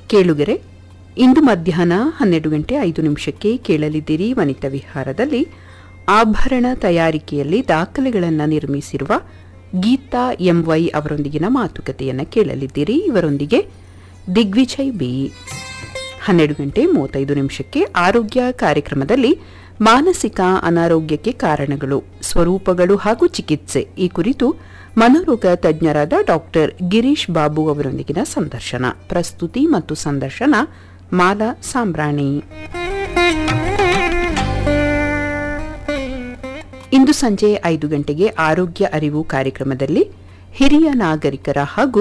ಕೇಳುಗರೆ ಇಂದು ಮಧ್ಯಾಹ್ನ ಹನ್ನೆರಡು ಗಂಟೆ ಐದು ನಿಮಿಷಕ್ಕೆ ಕೇಳಲಿದ್ದೀರಿ ವನಿತಾ ವಿಹಾರದಲ್ಲಿ ಆಭರಣ ತಯಾರಿಕೆಯಲ್ಲಿ ದಾಖಲೆಗಳನ್ನು ನಿರ್ಮಿಸಿರುವ ಗೀತಾ ಎಂವೈ ಅವರೊಂದಿಗಿನ ಮಾತುಕತೆಯನ್ನು ಕೇಳಲಿದ್ದೀರಿ ಇವರೊಂದಿಗೆ ದಿಗ್ವಿಜಯ್ ಬಿ ಹನ್ನೆರಡು ಗಂಟೆ ಮೂವತ್ತೈದು ನಿಮಿಷಕ್ಕೆ ಆರೋಗ್ಯ ಕಾರ್ಯಕ್ರಮದಲ್ಲಿ ಮಾನಸಿಕ ಅನಾರೋಗ್ಯಕ್ಕೆ ಕಾರಣಗಳು ಸ್ವರೂಪಗಳು ಹಾಗೂ ಚಿಕಿತ್ಸೆ ಈ ಕುರಿತು ಮನೋರೋಗ ತಜ್ಞರಾದ ಡಾಕ್ಟರ್ ಗಿರೀಶ್ ಬಾಬು ಅವರೊಂದಿಗಿನ ಸಂದರ್ಶನ ಪ್ರಸ್ತುತಿ ಮತ್ತು ಸಂದರ್ಶನ ಮಾಲಾ ಸಾಂಬ್ರಾಣಿ ಇಂದು ಸಂಜೆ ಐದು ಗಂಟೆಗೆ ಆರೋಗ್ಯ ಅರಿವು ಕಾರ್ಯಕ್ರಮದಲ್ಲಿ ಹಿರಿಯ ನಾಗರಿಕರ ಹಾಗೂ